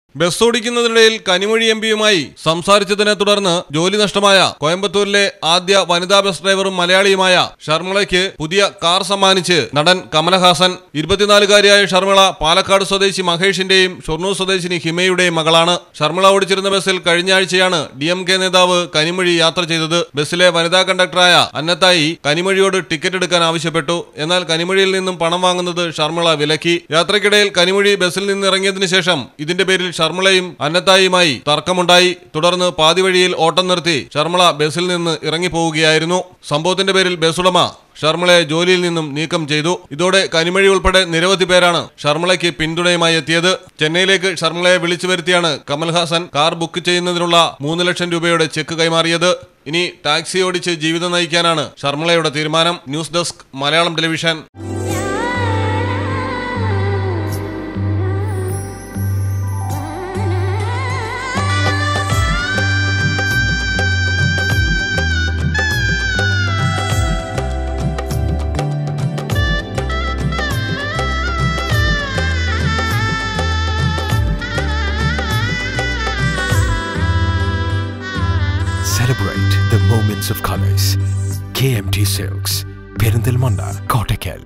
Bus ഓടിക്കുന്നതിനിടയിൽ Kanimozhi M പിയുമായി സംസാരിച്ചതിനെ തുടർന്ന് ജോലി നഷ്ടമായ കോയമ്പത്തൂരിലെ ആദ്യ വനിതാ ബസ് ഡ്രൈവറും മലയാളിയുമായ ഷർമിളയ്ക്ക് പുതിയ കാർ സമ്മാനിച്ച് നടൻ കമലഹാസൻ ഇരുപത്തിനാലുകാരിയായ ഷർമിള പാലക്കാട് സ്വദേശി മഹേഷിന്റെയും ഷൊർണൂർ സ്വദേശിനി ഹിമയുടെയും മകളാണ് ഷർമിള ഓടിച്ചിരുന്ന ബസ്സിൽ കഴിഞ്ഞ ആഴ്ചയാണ് ഡി എം കെ നേതാവ് കനിമൊഴി യാത്ര ചെയ്തത് ബസ്സിലെ വനിതാ കണ്ടക്ടറായ അന്നത്തായി കനിമൊഴിയോട് ടിക്കറ്റ് എടുക്കാൻ ആവശ്യപ്പെട്ടു എന്നാൽ കനിമൊഴിയിൽ നിന്നും പണം വാങ്ങുന്നത് ഷർമിള വിലക്കി യാത്രക്കിടയിൽ കനിമൊഴി ബസ്സിൽ നിന്ന് ഇറങ്ങിയതിനു ശേഷം ഇതിന്റെ പേരിൽ ഷർമിളയും അന്നത്തായിയുമായി തർക്കമുണ്ടായി തുടർന്ന് പാതി വഴിയിൽ ഓട്ടം നിർത്തി ഷർമിള ബസ്സിൽ നിന്ന് ഇറങ്ങിപ്പോവുകയായിരുന്നു സംഭവത്തിന്റെ പേരിൽ ബസ് ഉടമ ഷർമിളയെ ജോലിയിൽ നിന്നും നീക്കം ചെയ്തു ഇതോടെ കനിമഴി ഉൾപ്പെടെ നിരവധി പേരാണ് ഷർമിളയ്ക്ക് പിന്തുണയുമായി എത്തിയത് ചെന്നൈയിലേക്ക് ഷർമിളയെ വിളിച്ചു വരുത്തിയാണ് കമൽഹാസൻ കാർ ബുക്ക് ചെയ്യുന്നതിനുള്ള മൂന്ന് ലക്ഷം രൂപയുടെ ചെക്ക് കൈമാറിയത് ഇനി ടാക്സി ഓടിച്ച് ജീവിതം നയിക്കാനാണ് ഷർമിളയുടെ തീരുമാനം news desk Malayalam television Celebrate the moments of colors. KMT Silks, Perindalmanda, Kottakkal.